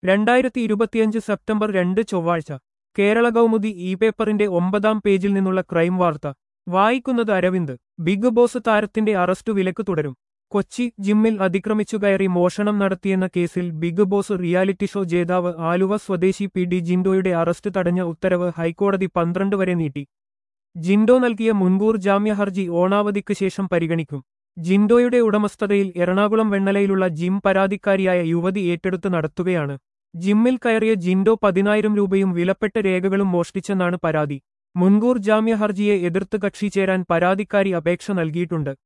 രണ്ടായിരത്തി ഇരുപത്തിയഞ്ച് സെപ്റ്റംബർ രണ്ട് ചൊവ്വാഴ്ച കേരള കൗമുദി ഇ പേപ്പറിന്റെ ഒമ്പതാം പേജിൽ നിന്നുള്ള ക്രൈം വാർത്ത വായിക്കുന്നത് അരവിന്ദ് ബിഗ് ബോസ് താരത്തിന്റെ അറസ്റ്റു വിലക്ക് തുടരും കൊച്ചി ജിമ്മിൽ അതിക്രമിച്ചു കയറി മോഷണം നടത്തിയെന്ന കേസിൽ ബിഗ് ബോസ് റിയാലിറ്റി ഷോ ജേതാവ് ആലുവ സ്വദേശി പി ഡി ജിൻഡോയുടെ അറസ്റ്റ് തടഞ്ഞ ഉത്തരവ് ഹൈക്കോടതി പന്ത്രണ്ട് വരെ നീട്ടി ജിൻഡോ നൽകിയ മുൻകൂർ ജാമ്യ ഹർജി ഓണാവധിക്ക് ശേഷം പരിഗണിക്കും ജിൻഡോയുടെ ഉടമസ്ഥതയിൽ എറണാകുളം വെണ്ണലയിലുള്ള ജിം പരാതിക്കാരിയായ യുവതി ഏറ്റെടുത്ത് നടത്തുകയാണ് ജിമ്മിൽ കയറിയ ജിൻഡോ പതിനായിരം രൂപയും വിലപ്പെട്ട രേഖകളും മോഷ്ടിച്ചെന്നാണ് പരാതി മുൻകൂർ ജാമ്യ ഹർജിയെ എതിർത്ത് കക്ഷി ചേരാൻ പരാതിക്കാരി അപേക്ഷ നൽകിയിട്ടുണ്ട്